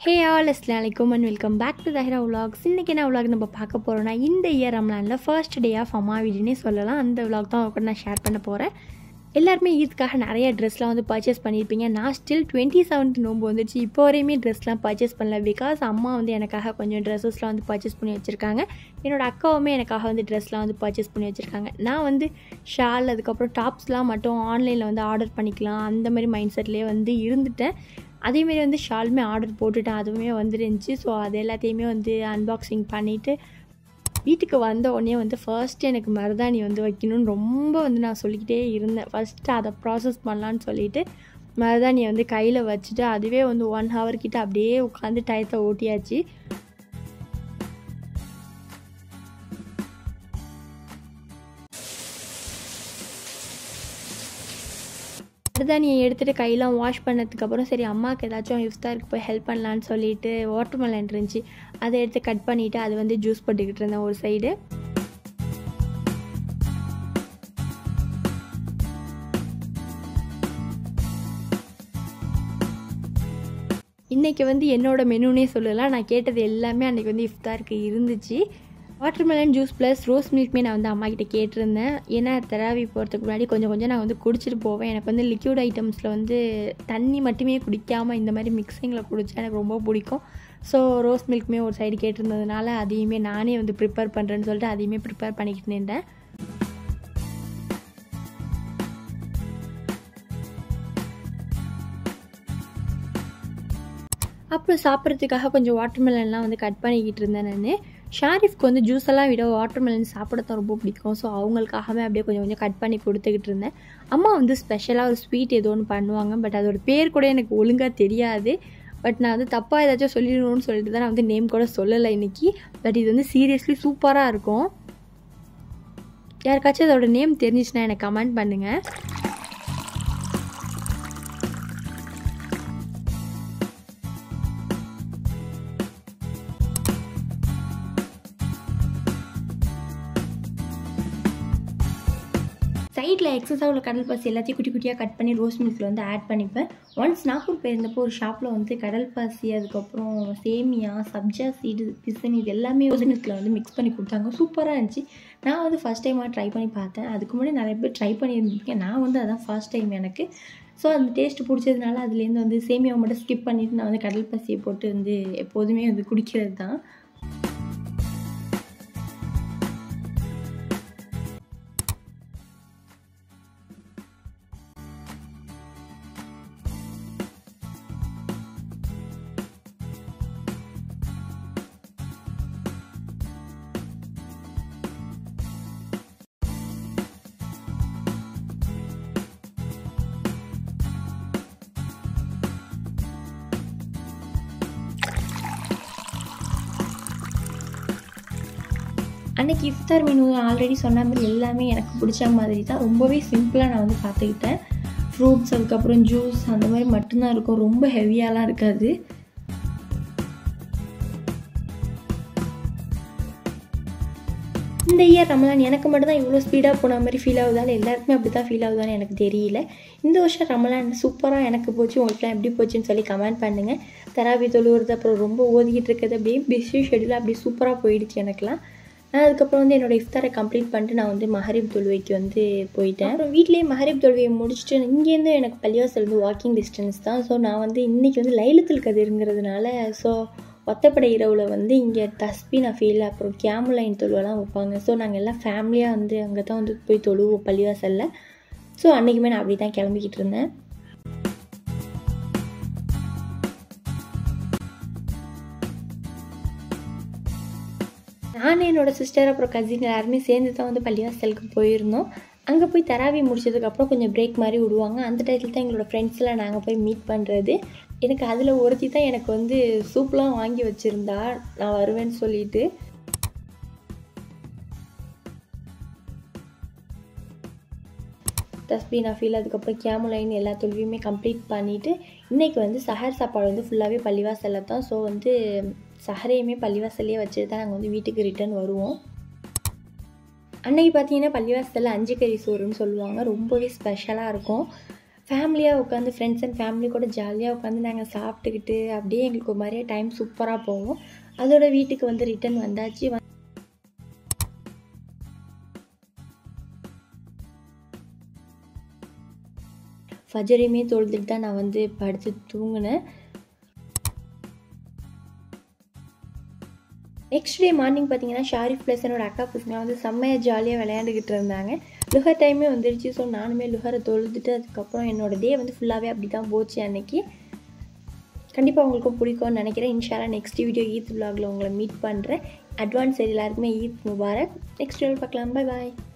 ஹே all அஸ்லாமலைக்கும் and welcome back to Tahira vlogs இன்றைக்கி என்ன விலாக் நம்ம பார்க்க போகிறோம்னா இந்த இயர் ரம்லானில் ஃபர்ஸ்ட் டே ஆஃப் அம்மா வீடுனே சொல்லலாம் அந்த விலாக் தான் கூட நான் ஷேர் பண்ண போகிறேன் எல்லாருமே இதுக்காக நிறைய ட்ரெஸ்லாம் வந்து பர்ச்சேஸ் பண்ணியிருப்பீங்க நான் ஸ்டில் டுவெண்ட்டி செவன்த் நோம்பு வந்துச்சு இப்போ வரையுமே ட்ரெஸ்லாம் பர்ச்சேஸ் பண்ணல பிகாஸ் அம்மா வந்து எனக்காக கொஞ்சம் ட்ரெஸ்ஸஸ்லாம் வந்து பர்ச்சேஸ் பண்ணி வச்சுருக்காங்க என்னோட அக்காவுமே எனக்காக வந்து ட்ரெஸ்லாம் வந்து பர்ச்சேஸ் பண்ணி வச்சுருக்காங்க நான் வந்து ஷால் அதுக்கப்புறம் டாப்ஸ்லாம் மட்டும் ஆன்லைனில் வந்து ஆர்டர் பண்ணிக்கலாம் அந்த மாதிரி மைண்ட் செட்லேயே வந்து இருந்துட்டேன் அதேமாரி வந்து ஷாலுமே ஆர்டர் போட்டுட்டேன் அதுவுமே வந்துருந்துச்சு ஸோ அது எல்லாத்தையுமே வந்து அன்பாக்சிங் பண்ணிவிட்டு வீட்டுக்கு வந்த உடனே வந்து ஃபர்ஸ்ட் எனக்கு மருதாணி வந்து வைக்கணும்னு ரொம்ப வந்து நான் சொல்லிக்கிட்டே இருந்தேன் ஃபஸ்ட்டு அதை ப்ராசஸ் பண்ணலான்னு சொல்லிட்டு மருதாணியை வந்து கையில் வச்சுட்டு அதுவே வந்து ஒன் ஹவர் கிட்ட அப்படியே உட்காந்து டயத்தை ஓட்டியாச்சு மருதாணியை எடுத்துகிட்டு கையெல்லாம் வாஷ் பண்ணதுக்கப்புறம் சரி அம்மாவுக்கு ஏதாச்சும் இஃப்தாருக்கு போய் ஹெல்ப் பண்ணலான்னு சொல்லிட்டு வாட்டர் மெலன் இருந்துச்சு அதை எடுத்து கட் பண்ணிவிட்டு அது வந்து ஜூஸ் போட்டுக்கிட்டு இருந்தேன் ஒரு சைடு இன்றைக்கி வந்து என்னோடய மெனுனே சொல்லலாம் நான் கேட்டது எல்லாமே அன்றைக்கி வந்து இஃப்தாருக்கு இருந்துச்சு வாட்டர்மெலன் ஜூஸ் ப்ளஸ் ரோஸ் மில்க்மே நான் வந்து அம்மா கிட்ட கேட்டிருந்தேன் ஏன்னா தெராவி போகிறதுக்கு முன்னாடி கொஞ்சம் கொஞ்சம் நான் வந்து குடிச்சிட்டு போவேன் எனக்கு வந்து லிக்யூட் ஐட்டம்ஸில் வந்து தண்ணி மட்டுமே குடிக்காமல் இந்த மாதிரி மிக்சிங்கில் குடித்தா எனக்கு ரொம்ப பிடிக்கும் ஸோ ரோஸ் மில்க்மே ஒரு சைடு கேட்டிருந்ததுனால அதையுமே நானே வந்து ப்ரிப்பேர் பண்ணுறேன்னு சொல்லிட்டு அதையுமே ப்ரிப்பேர் பண்ணிக்கிட்டு இருந்தேன் அப்புறம் சாப்பிட்றதுக்காக கொஞ்சம் வாட்டர்மெலன்லாம் வந்து கட் பண்ணிக்கிட்டு இருந்தேன் நான் ஷாரிஃப்க்கு வந்து ஜூஸ் எல்லாம் விட வாட்டர்மெலன் சாப்பிட தான் ரொம்ப பிடிக்கும் ஸோ அவங்களுக்காகவே அப்படியே கொஞ்சம் கொஞ்சம் கட் பண்ணி கொடுத்துக்கிட்டு இருந்தேன் அம்மா வந்து ஸ்பெஷலாக ஒரு ஸ்வீட் ஏதோ ஒன்று பண்ணுவாங்க பட் அதோட பேர் கூட எனக்கு ஒழுங்காக தெரியாது பட் நான் வந்து தப்பாக ஏதாச்சும் சொல்லிடணும்னு சொல்லிட்டு தான் நான் வந்து நேம் கூட சொல்லலை இன்றைக்கி பட் இது வந்து சீரியஸ்லி சூப்பராக இருக்கும் யாருக்காச்சும் அதோட நேம் தெரிஞ்சிச்சுன்னா எனக்கு கமெண்ட் பண்ணுங்கள் சைடில் எக்ஸஸாக உள்ள கடல் பாசி எல்லாத்தையும் குட்டி குட்டியாக கட் பண்ணி ரோஸ் மில்கில் வந்து ஆட் பண்ணிப்பேன் ஒன்ஸ் நாகூர் போயிருந்தப்போ ஒரு ஷாப்பில் வந்து கடல் பாசி அதுக்கப்புறம் சேமியா சப்ஜா சீடு பிசன் இது எல்லாமே ரோஸ் மில்கில் வந்து மிக்ஸ் பண்ணி கொடுத்தாங்க சூப்பராக இருந்துச்சு நான் வந்து ஃபஸ்ட் டைமாக ட்ரை பண்ணி பார்த்தேன் அதுக்கு முன்னாடி நிறைய பேர் ட்ரை பண்ணியிருந்தீங்க நான் வந்து அதான் ஃபர்ஸ்ட் டைம் எனக்கு ஸோ அந்த டேஸ்ட் பிடிச்சதுனால அதுலேருந்து வந்து சேமியாவை மட்டும் ஸ்கிப் பண்ணிவிட்டு நான் வந்து கடல் பாசியை போட்டு வந்து எப்போதுமே வந்து குடிக்கிறது தான் அன்றைக்கி இஃப்தார் மெனு ஆல்ரெடி சொன்ன மாதிரி எல்லாமே எனக்கு பிடிச்ச மாதிரி தான் ரொம்பவே சிம்பிளாக நான் வந்து பார்த்துக்கிட்டேன் ஃப்ரூட்ஸ் அதுக்கப்புறம் ஜூஸ் அந்த மாதிரி மட்டும்தான் இருக்கும் ரொம்ப ஹெவியாலாம் இருக்காது இந்த இயர் ரமலான் எனக்கு மட்டும் தான் இவ்வளோ ஸ்பீடாக போன மாதிரி ஃபீல் ஆகுதாலும் எல்லாருக்குமே அப்படி தான் ஃபீல் ஆகுதான்னு எனக்கு தெரியல இந்த வருஷம் ரமலான் சூப்பராக எனக்கு போச்சு உங்களுக்குலாம் எப்படி போச்சுன்னு சொல்லி கமெண்ட் பண்ணுங்கள் தராவி தொழுவுறது அப்புறம் ரொம்ப ஓதிக்கிட்டு இருக்கிறது அப்படியே பிஸி ஷெடியூல் அப்படியே சூப்பராக போயிடுச்சு எனக்குலாம் நான் அதுக்கப்புறம் வந்து என்னோடய இஃப்தாரை கம்ப்ளீட் பண்ணிட்டு நான் வந்து மஹரிப் தொழுவைக்கு வந்து போயிட்டேன் அப்புறம் வீட்லேயே மஹரிப் தொழுவையை முடிச்சுட்டு இங்கேருந்து எனக்கு பள்ளிவாசல் வந்து வாக்கிங் டிஸ்டன்ஸ் தான் ஸோ நான் வந்து இன்றைக்கி வந்து லைலத்தில் கதிருங்கிறதுனால ஸோ ஒத்தப்படை இரவில் வந்து இங்கே தஸ்பி நஃபீல் அப்புறம் கேமுலைன் தொழுவெல்லாம் வைப்பாங்க ஸோ நாங்கள் எல்லாம் ஃபேமிலியாக வந்து அங்கே தான் வந்து போய் தொழுவோம் பள்ளிவாசலில் ஸோ அன்றைக்குமே நான் அப்படி தான் கிளம்பிக்கிட்டு இருந்தேன் நான் என்னோடய சிஸ்டர் அப்புறம் கசின் எல்லாருமே சேர்ந்து தான் வந்து பள்ளிவாசலுக்கு போயிருந்தோம் அங்கே போய் தராவி முடிச்சதுக்கப்புறம் கொஞ்சம் பிரேக் மாதிரி விடுவாங்க அந்த டைத்தில் தான் எங்களோட ஃப்ரெண்ட்ஸ்லாம் நாங்கள் போய் மீட் பண்ணுறது எனக்கு அதில் ஒருத்தி தான் எனக்கு வந்து சூப்லாம் வாங்கி வச்சுருந்தா நான் வருவேன்னு சொல்லிட்டு தஸ்பி நஃபீல் அதுக்கப்புறம் கேமுலைன் எல்லா தொழிலுமே கம்ப்ளீட் பண்ணிவிட்டு இன்றைக்கி வந்து சஹர் சாப்பாடு வந்து ஃபுல்லாகவே பள்ளிவாசலில் தான் ஸோ வந்து சஹரையுமே பள்ளிவாசல்லையே வச்சுட்டு தான் நாங்கள் வந்து வீட்டுக்கு ரிட்டர்ன் வருவோம் அன்னைக்கு பார்த்தீங்கன்னா பள்ளிவாசலில் அஞ்சு கறி சோறுன்னு சொல்லுவாங்க ரொம்பவே ஸ்பெஷலாக இருக்கும் ஃபேமிலியாக உட்காந்து ஃப்ரெண்ட்ஸ் அண்ட் ஃபேமிலி கூட ஜாலியாக உட்காந்து நாங்கள் சாப்பிட்டுக்கிட்டு அப்படியே எங்களுக்கு ஒரு மாதிரியே டைம் சூப்பராக போகும் அதோட வீட்டுக்கு வந்து ரிட்டன் வந்தாச்சு ஃபஜரையுமே தொழுதுட்டு தான் நான் வந்து படுத்து தூங்கினேன் நெக்ஸ்ட் டே மார்னிங் பார்த்தீங்கன்னா ஷாரிஃப் ப்ளஸ் என்னோட அக்கா பசங்களாம் வந்து செம்மையாக ஜாலியாக விளையாண்டுக்கிட்டு இருந்தாங்க லுஹர் டைமே வந்துருச்சு ஸோ நானுமே லுஹரை தொழுதுட்டு அதுக்கப்புறம் என்னோட டே வந்து ஃபுல்லாகவே அப்படி தான் போச்சு அன்னைக்கு கண்டிப்பாக உங்களுக்கும் பிடிக்கும்னு நினைக்கிறேன் இன்ஷாலா நெக்ஸ்ட் வீடியோ ஈத் விலாகில் உங்களை மீட் பண்ணுறேன் அட்வான்ஸ் எல்லாருக்குமே ஈத் முபாரக் நெக்ஸ்ட் வீடியோ பார்க்கலாம் பை பாய்